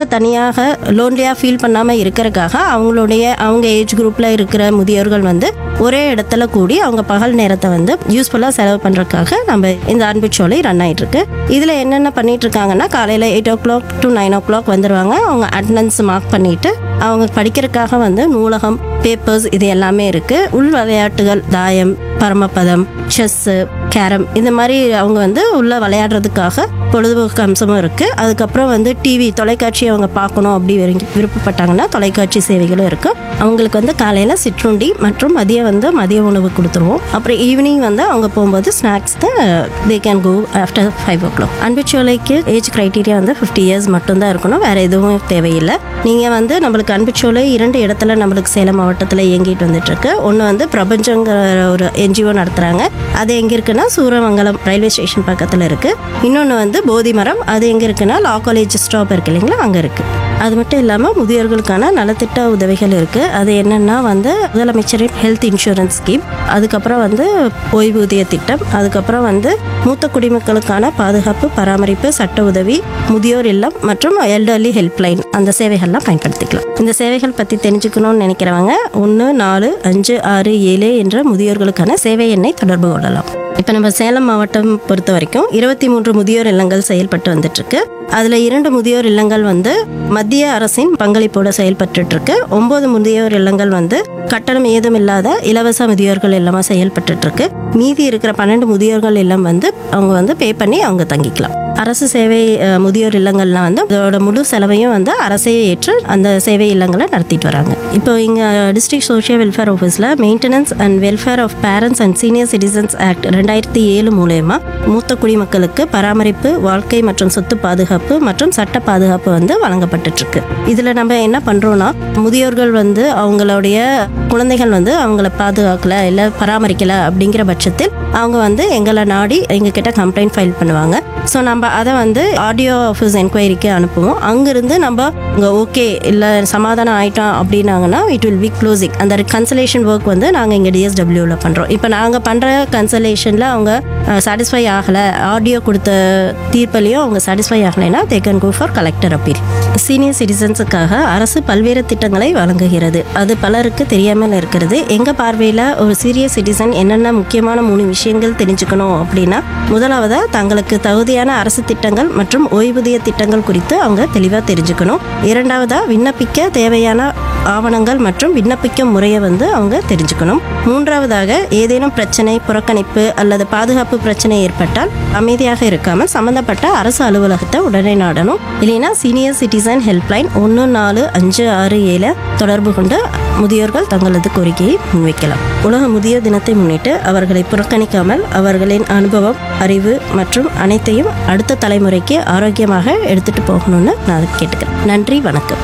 தனியாக லோன்லியாக ஃபீல் பண்ணாமல் இருக்கிறதுக்காக அவங்களுடைய அவங்க ஏஜ் குரூப்பில் இருக்கிற முதியோர்கள் வந்து ஒரே இடத்துல கூடி அவங்க பகல் நேரத்தை வந்து யூஸ்ஃபுல்லாக செலவு பண்ணுறதுக்காக நம்ம இந்த அன்புச்சோலை ரன் ஆயிட்டு இருக்கு இதில் என்னென்ன பண்ணிட்டு இருக்காங்கன்னா காலையில் eight o'clock to nine o'clock வந்துடுவாங்க அவங்க அட்டண்டன்ஸ் மார்க் பண்ணிட்டு அவங்க படிக்கிறதுக்காக வந்து நூலகம் பேப்பர்ஸ் இது எல்லாமே இருக்கு உள் விளையாட்டுகள் தாயம் பரமபதம் செஸ்ஸு கேரம் இந்த மாதிரி அவங்க வந்து உள்ள விளையாடுறதுக்காக பொழுதுபோக்கு அம்சமும் இருக்கு அதுக்கப்புறம் வந்து டிவி தொலைக்காட்சி அவங்க பார்க்கணும் அப்படி விரும்பி- விருப்பப்பட்டாங்கன்னா தொலைக்காட்சி சேவைகளும் இருக்கு அவங்களுக்கு வந்து காலையில சிற்றுண்டி மற்றும் மதியம் வந்து மதிய உணவு கொடுத்துருவோம் அப்புறம் ஈவினிங் வந்து அவங்க போகும்போது snacks they can go after five o'clock அன்புச்சோலைக்கு ஏஜ் கிரைட்டீரியா வந்து ஃபிஃப்டி இயர்ஸ் மட்டும்தான் இருக்கணும் வேற எதுவும் தேவையில்லை நீங்க வந்து நம்மளுக்கு அன்புச்சோலை இரண்டு இடத்துல நம்மளுக்கு சேலம் மாவட்டத்தில் இயங்கிட்டு வந்துட்டு இருக்கு ஒன்று வந்து பிரபஞ்சங்கிற ஒரு என்ஜிஓ நடத்துறாங்க அது எங்க இருக்குன்னா சூரமங்கலம் ரயில்வே ஸ்டேஷன் பக்கத்தில் இருக்கு இன்னொன்று வந்து போதி மரம் அது எங்க இருக்குன்னா லா காலேஜ் ஸ்டாப் இருக்கு இல்லைங்களா அங்கே இருக்கு அது மட்டும் இல்லாமல் முதியோர்களுக்கான நலத்திட்ட உதவிகள் இருக்கு அது என்னன்னா வந்து முதலமைச்சரின் ஹெல்த் இன்சூரன்ஸ் ஸ்கீம் அதுக்கப்புறம் வந்து ஓய்வூதிய திட்டம் அதுக்கப்புறம் வந்து மூத்த குடிமக்களுக்கான பாதுகாப்பு பராமரிப்பு சட்ட உதவி முதியோர் இல்லம் மற்றும் எல்டர்லி ஹெல்ப்லைன் அந்த சேவைகள்லாம் பயன்படுத்திக்கலாம் இந்த சேவைகள் பற்றி தெரிஞ்சுக்கணும்னு நினைக்கிறவங்க ஒன்று நாலு அஞ்சு ஆறு ஏழு என்ற முதியோர்களுக்கான சேவை எண்ணை தொடர்பு கொள்ளலாம் இப்போ நம்ம சேலம் மாவட்டம் பொறுத்த வரைக்கும் இருபத்தி மூன்று முதியோர் இல்லங்கள் செயல்பட்டு வந்துட்டு இருக்கு அதுல இரண்டு முதியோர் இல்லங்கள் வந்து மத்திய அரசின் பங்களிப்போட செயல்பட்டு இருக்கு ஒன்பது முதியோர் இல்லங்கள் வந்து கட்டணம் ஏதும் இல்லாத இலவச முதியோர்கள் இல்லமா செயல்பட்டு இருக்கு மீதி இருக்கிற பன்னெண்டு முதியோர்கள் இல்லம் வந்து அவங்க வந்து பே பண்ணி அவங்க தங்கிக்கலாம் அரசு சேவை அஹ், முதியோர் இல்லங்கள்லாம் வந்து அதோட முழு செலவையும் வந்து அரசே ஏற்று அந்த சேவை இல்லங்களை நடத்திட்டு வராங்க இப்போ இங்க டிஸ்ட்ரிக்ட் சோஷியல் வெல்ஃபேர் ஆஃபீஸில் maintenance and welfare of parents and senior citizens act ரெண்டாயிரத்தி ஏழு மூலயமா மூத்த குடிமக்களுக்கு பராமரிப்பு வாழ்க்கை மற்றும் சொத்து பாதுகாப்பு மற்றும் சட்ட பாதுகாப்பு வந்து வழங்கப்பட்டுட்டு இருக்கு இதுல நம்ம என்ன பண்றோம்னா முதியோர்கள் வந்து அவங்களுடைய குழந்தைகள் வந்து அவங்கள பாதுகாக்கல இல்ல பராமரிக்கல அப்படிங்கிற பட்சத்தில் அவங்க வந்து எங்களை நாடி எங்க கிட்ட கம்ப்ளைண்ட் ஃபைல் பண்ணுவாங்க ஸோ நம்ம அதை வந்து ஆடியோ ஆஃபீஸ் என்கொயரிக்கு அனுப்புவோம் அங்கிருந்து நம்ம இங்கே ஓகே இல்லை சமாதானம் ஆயிட்டோம் அப்படின்னாங்கன்னா இட் வில் பி க்ளோசிங் அந்த கன்சலேஷன் ஒர்க் வந்து நாங்கள் இங்கே டிஎஸ்டபிள்யூவில் பண்ணுறோம் இப்போ நாங்கள் பண்ணுற கன்சலேஷனில் அவங்க சாட்டிஸ்ஃபை ஆகலை ஆடியோ கொடுத்த தீர்ப்புலையும் அவங்க சாட்டிஸ்ஃபை ஆகலைன்னா they can go for collector appeal senior சிட்டிசன்ஸுக்காக அரசு பல்வேறு திட்டங்களை வழங்குகிறது அது பலருக்கு தெரியாமல் இருக்கிறது எங்கள் பார்வையில் ஒரு சீரியஸ் சிட்டிசன் என்னென்ன முக்கியமான மூணு விஷயங்கள் தெரிஞ்சுக்கணும் அப்படின்னா முதலாவதா தங்களுக்கு தகுதியான அரசு திட்டங்கள் மற்றும் ஓய்வூதிய திட்டங்கள் குறித்து அவங்க தெளிவாக தெரிஞ்சுக்கணும் இரண்டாவதா விண்ணப்பிக்க தேவையான ஆவணங்கள் மற்றும் விண்ணப்பிக்கும் முறையை வந்து அவங்க தெரிஞ்சுக்கணும் மூன்றாவதாக ஏதேனும் பிரச்சனை புறக்கணிப்பு அல்லது பாதுகாப்பு பிரச்சனை ஏற்பட்டால் அமைதியாக இருக்காமல் சம்பந்தப்பட்ட அரசு அலுவலகத்தை உடனே நாடணும் இல்லைன்னா சீனியர் சிட்டிசன் ஹெல்ப்லைன் ஒன்று நாலு அஞ்சு ஆறு ஏழு தொடர்பு கொண்டு முதியோர்கள் தங்களது கோரிக்கையை முன்வைக்கலாம் உலக முதியோர் தினத்தை முன்னிட்டு அவர்களை புறக்கணிக்காமல் அவர்களின் அனுபவம் அறிவு மற்றும் அனைத்தையும் அடுத்த தலைமுறைக்கு ஆரோக்கியமாக எடுத்துட்டு போகணும்னு நான் கேட்டுக்கிறேன் நன்றி வணக்கம்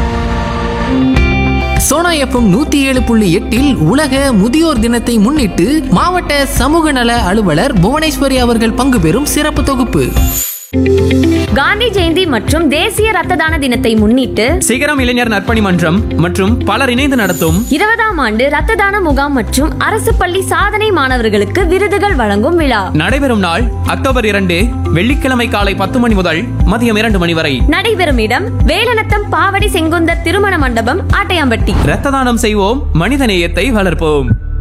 சோனா எஃப்எம் நூத்தி ஏழு புள்ளி எட்டில் உலக முதியோர் தினத்தை முன்னிட்டு மாவட்ட சமூக நல அலுவலர் புவனேஸ்வரி அவர்கள் பங்கு பெறும் சிறப்பு தொகுப்பு காந்தி ஜெயந்தி மற்றும் தேசிய ரத்த தான தினத்தை முன்னிட்டு சிகரம் இளைஞர் நற்பணி மன்றம் மற்றும் பலர் இணைந்து நடத்தும் இருபதாம் ஆண்டு ரத்த தான முகாம் மற்றும் அரசு பள்ளி சாதனை மாணவர்களுக்கு விருதுகள் வழங்கும் விழா நடைபெறும் நாள் அக்டோபர் இரண்டு வெள்ளிக்கிழமை காலை பத்து மணி முதல் மதியம் இரண்டு மணி வரை நடைபெறும் இடம் வேலநத்தம் பாவடி செங்குந்தர் திருமண மண்டபம் ஆட்டையாம்பட்டி இரத்த தானம் செய்வோம் மனித நேயத்தை வளர்ப்போம்